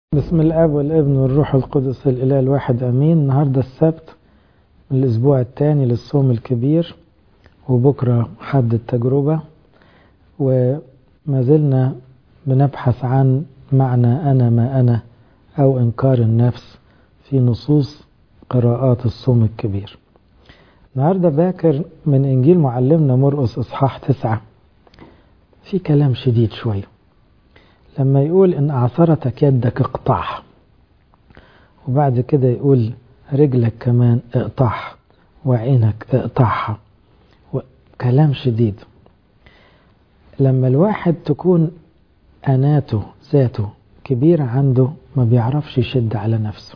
بسم الاب والابن والروح القدس الاله الواحد امين النهارده السبت الاسبوع الثاني للصوم الكبير وبكره حد التجربه وما زلنا بنبحث عن معنى انا ما انا او انكار النفس في نصوص قراءات الصوم الكبير النهارده باكر من انجيل معلمنا مرقس اصحاح تسعة في كلام شديد شويه لما يقول إن أعصرتك يدك اقطعها وبعد كده يقول رجلك كمان اقطعها وعينك اقطعها كلام شديد لما الواحد تكون أناته ذاته كبيرة عنده ما بيعرفش يشد على نفسه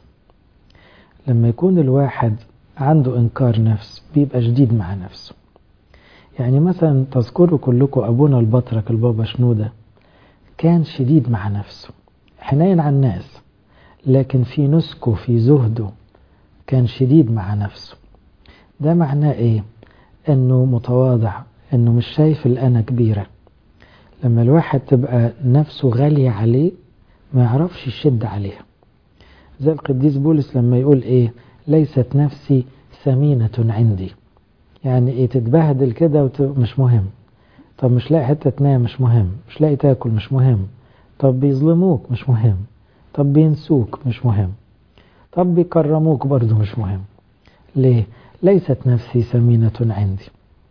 لما يكون الواحد عنده إنكار نفس بيبقى شديد مع نفسه يعني مثلا تذكروا كلكم أبونا البطرك البابا شنودة كان شديد مع نفسه حنين على الناس لكن في نسكه في زهده كان شديد مع نفسه ده معناه ايه انه متواضع انه مش شايف الأنا كبيرة لما الواحد تبقى نفسه غالية عليه ما يعرفش يشد عليها زي القديس بولس لما يقول ايه ليست نفسي ثمينة عندي يعني ايه تتبهدل كده مش مهم طب مش لاقي حتة تنام مش مهم مش لاقي تاكل مش مهم طب بيظلموك مش مهم طب بينسوك مش مهم طب بيكرموك برضو مش مهم ليه ليست نفسي ثمينة عندي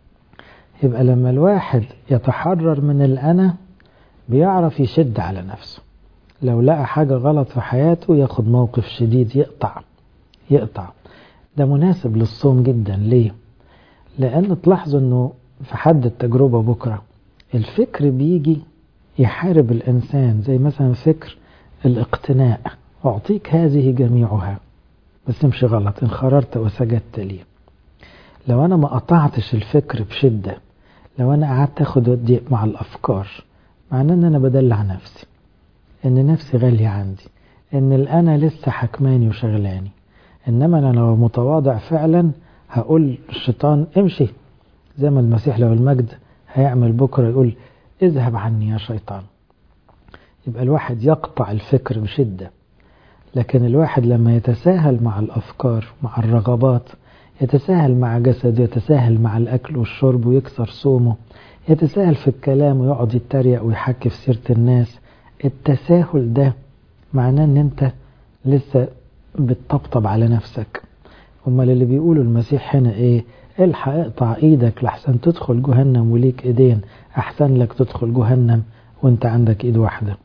يبقى لما الواحد يتحرر من الأنا بيعرف يشد على نفسه لو لقى حاجة غلط في حياته ياخد موقف شديد يقطع يقطع ده مناسب للصوم جدا ليه لأن تلاحظوا أنه في حد التجربة بكرة الفكر بيجي يحارب الإنسان زي مثلا فكر الاقتناء أعطيك هذه جميعها بس امشي غلط انخررت وسجدت لي لو أنا ما قطعتش الفكر بشدة لو أنا قعدت أخد ودي مع الأفكار معناه أن أنا بدلع نفسي إن نفسي غالية عندي إن الأنا لسه حكماني وشغلاني إنما أنا لو متواضع فعلا هقول الشيطان امشي زي ما المسيح له المجد هيعمل بكرة يقول اذهب عني يا شيطان يبقى الواحد يقطع الفكر بشدة لكن الواحد لما يتساهل مع الأفكار مع الرغبات يتساهل مع جسده يتساهل مع الأكل والشرب ويكسر صومه يتساهل في الكلام ويقعد يتريق ويحكي في سيرة الناس التساهل ده معناه ان انت لسه بتطبطب على نفسك امال اللي بيقولوا المسيح هنا ايه الحق اقطع ايدك لحسن تدخل جهنم وليك ايدين احسن لك تدخل جهنم وانت عندك ايد واحدة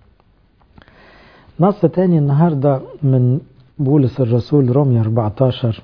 نص تاني النهاردة من بولس الرسول رومية 14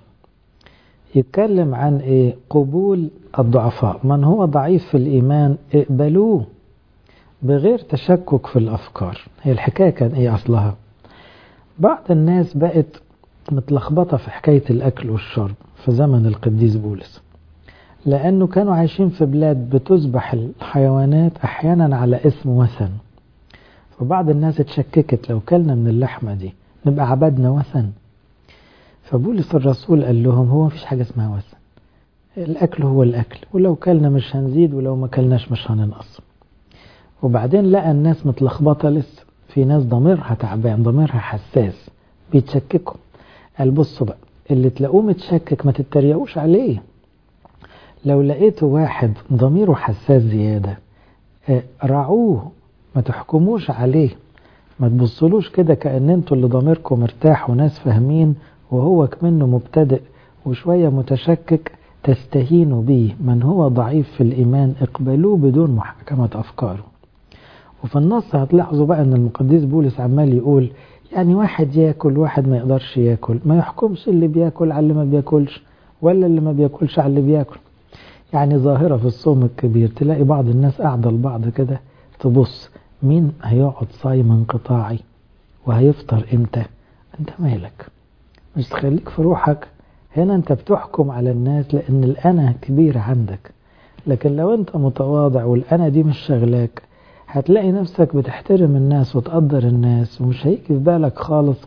يتكلم عن ايه قبول الضعفاء من هو ضعيف في الايمان اقبلوه بغير تشكك في الافكار هي الحكاية كان ايه اصلها بعض الناس بقت متلخبطة في حكاية الاكل والشرب في زمن القديس بولس لأنه كانوا عايشين في بلاد بتذبح الحيوانات أحيانا على اسم وثن فبعض الناس اتشككت لو كلنا من اللحمة دي نبقى عبدنا وثن فبولس الرسول قال لهم هو مفيش حاجة اسمها وثن الأكل هو الأكل ولو كلنا مش هنزيد ولو ما كلناش مش هننقص وبعدين لقى الناس متلخبطة لسه في ناس ضميرها تعبان ضميرها حساس بيتشككوا قال بصوا بقى اللي تلاقوه متشكك ما تتريقوش عليه لو لقيتوا واحد ضميره حساس زيادة راعوه ما تحكموش عليه ما تبصلوش كده كأن انتوا اللي ضميركم مرتاح وناس فاهمين وهو كمنه مبتدئ وشوية متشكك تستهينوا بيه من هو ضعيف في الإيمان اقبلوه بدون محاكمة أفكاره وفي النص هتلاحظوا بقى ان المقدس بولس عمال يقول يعني واحد ياكل واحد ما يقدرش ياكل ما يحكمش اللي بياكل على اللي ما بياكلش ولا اللي ما بياكلش على اللي بياكل يعني ظاهرة في الصوم الكبير تلاقي بعض الناس قاعدة لبعض كده تبص مين هيقعد صايم انقطاعي وهيفطر امتى انت مالك مش تخليك في روحك هنا انت بتحكم على الناس لان الانا كبير عندك لكن لو انت متواضع والانا دي مش شغلاك هتلاقي نفسك بتحترم الناس وتقدر الناس ومش هيجي في بالك خالص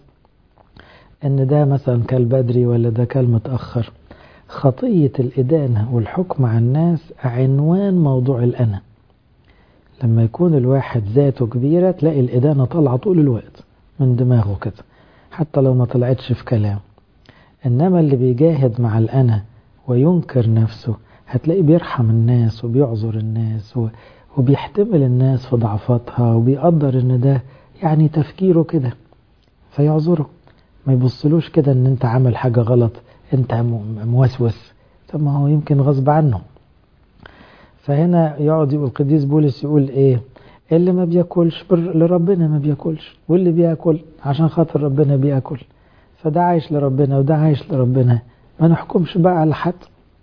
ان ده مثلا كل بدري ولا ده كل متأخر خطية الإدانة والحكم على الناس عنوان موضوع الأنا لما يكون الواحد ذاته كبيرة تلاقي الإدانة طالعة طول الوقت من دماغه كده حتى لو ما طلعتش في كلام إنما اللي بيجاهد مع الأنا وينكر نفسه هتلاقيه بيرحم الناس وبيعذر الناس وبيحتمل الناس في ضعفاتها وبيقدر إن ده يعني تفكيره كده فيعذره ما يبصلوش كده إن أنت عامل حاجة غلط أنت موسوس طب ما هو يمكن غصب عنه فهنا يقعد يقول القديس بولس يقول ايه اللي ما بياكلش لربنا ما بياكلش واللي بياكل عشان خاطر ربنا بياكل فده عايش لربنا وده عايش لربنا ما نحكمش بقى على حد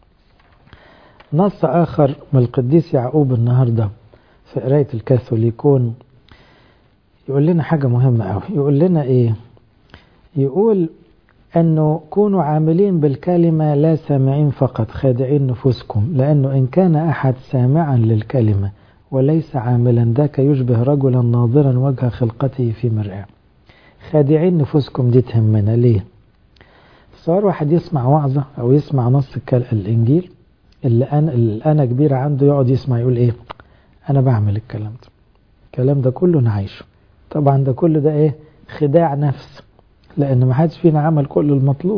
نص آخر من القديس يعقوب النهاردة في قراية الكاثوليكون يقول لنا حاجة مهمة أوي يقول لنا إيه يقول أنه كونوا عاملين بالكلمة لا سامعين فقط خادعين نفوسكم لأنه إن كان أحد سامعا للكلمة وليس عاملا ذاك يشبه رجلا ناظرا وجه خلقته في مرآة خادعين نفوسكم دي تهمنا ليه صار واحد يسمع وعظة أو يسمع نص الإنجيل اللي أنا, اللي أنا كبير عنده يقعد يسمع يقول إيه أنا بعمل الكلام ده الكلام ده كله أنا عايشه طبعا ده كله ده إيه خداع نفس لأن ما حدش فينا عمل كل المطلوب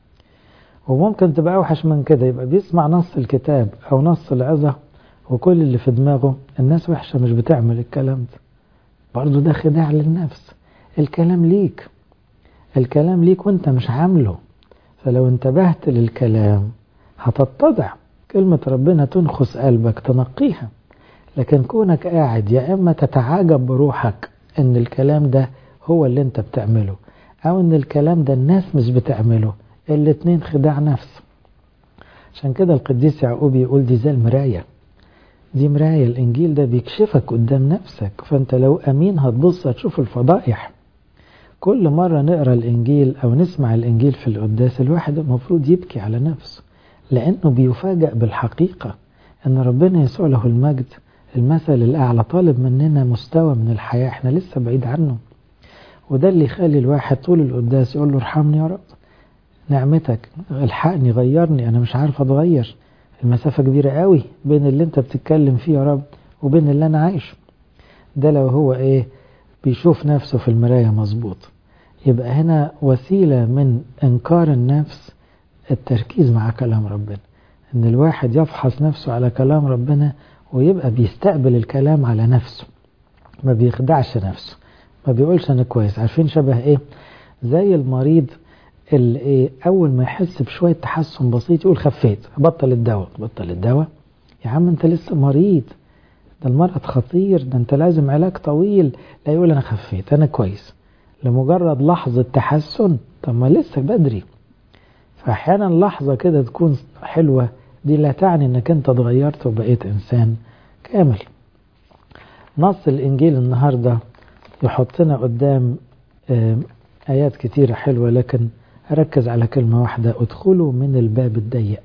وممكن تبقى أوحش من كده يبقى بيسمع نص الكتاب أو نص العظة وكل اللي في دماغه الناس وحشة مش بتعمل الكلام ده برضه ده خداع للنفس الكلام ليك الكلام ليك وانت مش عامله فلو انتبهت للكلام هتتضع كلمة ربنا تنخس قلبك تنقيها لكن كونك قاعد يا إما تتعاجب بروحك ان الكلام ده هو اللي انت بتعمله او ان الكلام ده الناس مش بتعمله الاتنين خداع نفس عشان كده القديس يعقوب يقول دي زي المراية دي مراية الانجيل ده بيكشفك قدام نفسك فانت لو امين هتبص هتشوف الفضائح كل مرة نقرا الانجيل او نسمع الانجيل في القداس الواحد المفروض يبكي على نفسه لانه بيفاجأ بالحقيقة ان ربنا يسوع له المجد المثل الاعلى طالب مننا مستوى من الحياة احنا لسه بعيد عنه وده اللي يخلي الواحد طول القداس يقول له ارحمني يا رب نعمتك الحقني غيرني انا مش عارف اتغير المسافة كبيرة قوي بين اللي انت بتتكلم فيه يا رب وبين اللي انا عايشه ده لو هو ايه بيشوف نفسه في المراية مظبوط يبقى هنا وسيلة من انكار النفس التركيز مع كلام ربنا ان الواحد يفحص نفسه على كلام ربنا ويبقى بيستقبل الكلام على نفسه ما بيخدعش نفسه ما بيقولش انا كويس عارفين شبه ايه زي المريض اللي ايه اول ما يحس بشويه تحسن بسيط يقول خفيت بطل الدواء بطل الدواء يا عم انت لسه مريض ده المرض خطير ده انت لازم علاج طويل لا يقول انا خفيت انا كويس لمجرد لحظه تحسن طب ما لسه بدري فاحيانا لحظه كده تكون حلوه دي لا تعني انك انت اتغيرت وبقيت انسان كامل نص الانجيل النهارده يحطنا قدام آيات كتيرة حلوة لكن أركز على كلمة واحدة ادخلوا من الباب الضيق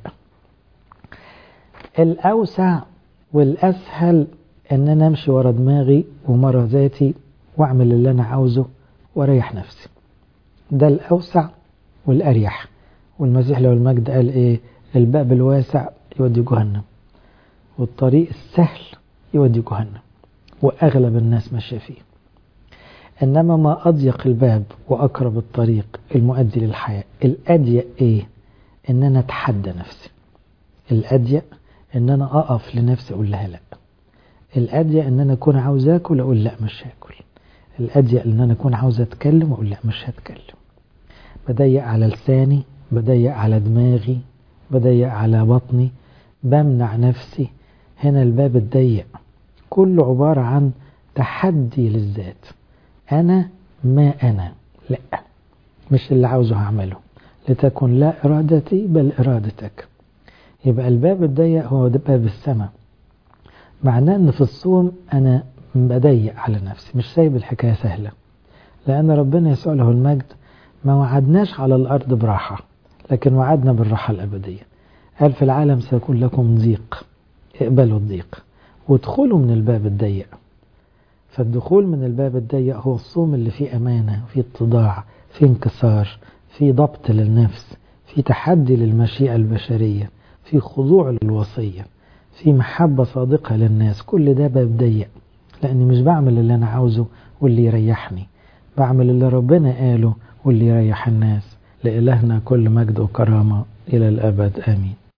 الأوسع والأسهل أن أنا أمشي ورا دماغي ومرة ذاتي وأعمل اللي أنا عاوزه وأريح نفسي ده الأوسع والأريح والمسيح لو المجد قال إيه الباب الواسع يودي جهنم والطريق السهل يودي جهنم وأغلب الناس ماشية فيه إنما ما أضيق الباب وأقرب الطريق المؤدي للحياة الأضيق إيه؟ إن أنا أتحدى نفسي الأضيق إن أنا أقف لنفسي أقول لها لأ الأضيق إن أنا أكون عاوز آكل أقول لأ مش هاكل الأضيق إن أنا أكون عاوز أتكلم أقول لأ مش هتكلم بضيق على لساني بضيق على دماغي بضيق على بطني بمنع نفسي هنا الباب الضيق كله عبارة عن تحدي للذات أنا ما أنا لا مش اللي عاوزه هعمله لتكن لا إرادتي بل إرادتك يبقى الباب الضيق هو باب السماء معناه أن في الصوم أنا بضيق على نفسي مش سايب الحكاية سهلة لأن ربنا يسوع له المجد ما وعدناش على الأرض براحة لكن وعدنا بالراحة الأبدية قال في العالم سيكون لكم ضيق اقبلوا الضيق وادخلوا من الباب الضيق فالدخول من الباب الضيق هو الصوم اللي فيه أمانة فيه اتضاع فيه انكسار فيه ضبط للنفس فيه تحدي للمشيئة البشرية فيه خضوع للوصية فيه محبة صادقة للناس كل ده باب ضيق لأني مش بعمل اللي أنا عاوزه واللي يريحني بعمل اللي ربنا قاله واللي يريح الناس لإلهنا كل مجد وكرامة إلى الأبد آمين